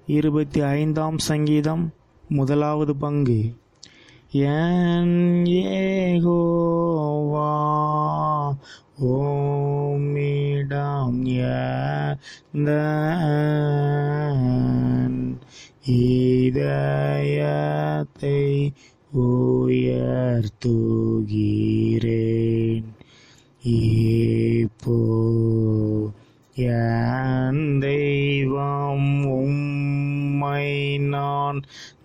இருபத்தி ஐந்தாம் சங்கீதம் முதலாவது பங்கு என் ஏகோவா ஓமிடம் இதயத்தை உயர்த்துகிறேன் இப்போ என் தெய்வம் உம்மை நான்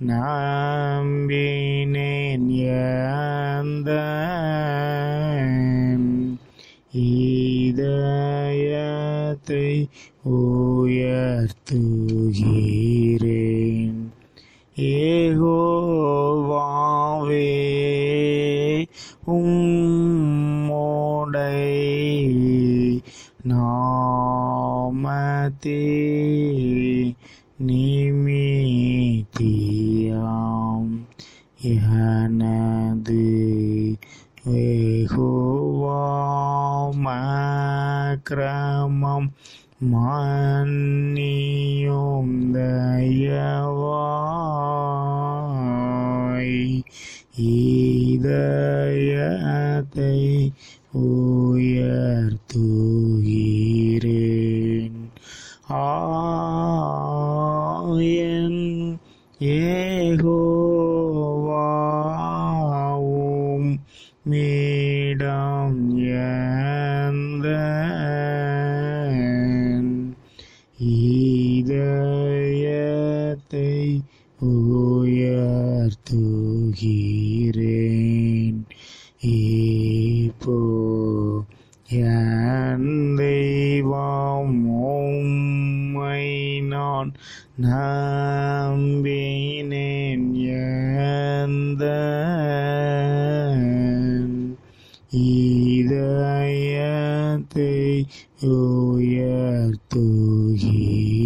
நம்பினேன் எந்த இதயத்தை உயர்த்துகிறேன் ஏகோவாவே உம்மோடை நாமத்தே நிமித்தியாம் எனது வெகுவாமக்கிரமம் மன்னியும் தயவாய் இதயத்தை உயர்த்துகிறேன் ஆயன் ஏகோவாவும் மீடம் எந்த இதயத்தை உயர்த்துகிறேன் இப்போ என் தெய்வம் உம்மை நான் நம்பினேன் எந்த இதயத்தை உயர்த்துகிறேன்